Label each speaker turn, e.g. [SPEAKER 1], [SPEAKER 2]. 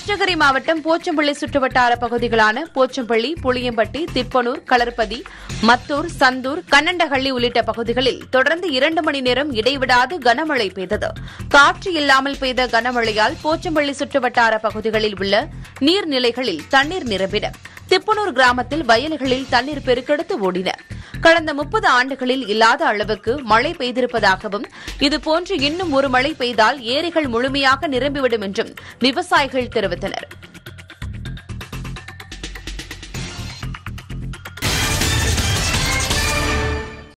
[SPEAKER 1] கிருஷ்ணகிரி மாவட்டம் போச்சம்பள்ளி சுற்றுவட்டார பகுதிகளான போச்சம்பள்ளி புளியம்பட்டி திப்பனூர் களர்பதி மத்தூர் சந்தூர் கண்ணண்டஹள்ளி உள்ளிட்ட பகுதிகளில் தொடர்ந்து இரண்டு மணி நேரம் இடைவிடாது கனமழை பெய்தது காற்று இல்லாமல் பெய்த கனமழையால் போச்சம்பள்ளி சுற்றுவட்டார பகுதிகளில் உள்ள நீர்நிலைகளில் தண்ணீர் நிரம்பின திப்பனூர் கிராமத்தில் வயல்களில் தண்ணீர் பெருக்கெடுத்து ஓடின கடந்த முப்பது ஆண்டுகளில் இல்லாத அளவுக்கு மழை பெய்திருப்பதாகவும் இதுபோன்று இன்னும் ஒரு மழை பெய்தால் ஏரிகள் முழுமையாக நிரம்பிவிடும் என்றும் விவசாயிகள் தெரிவித்தனர்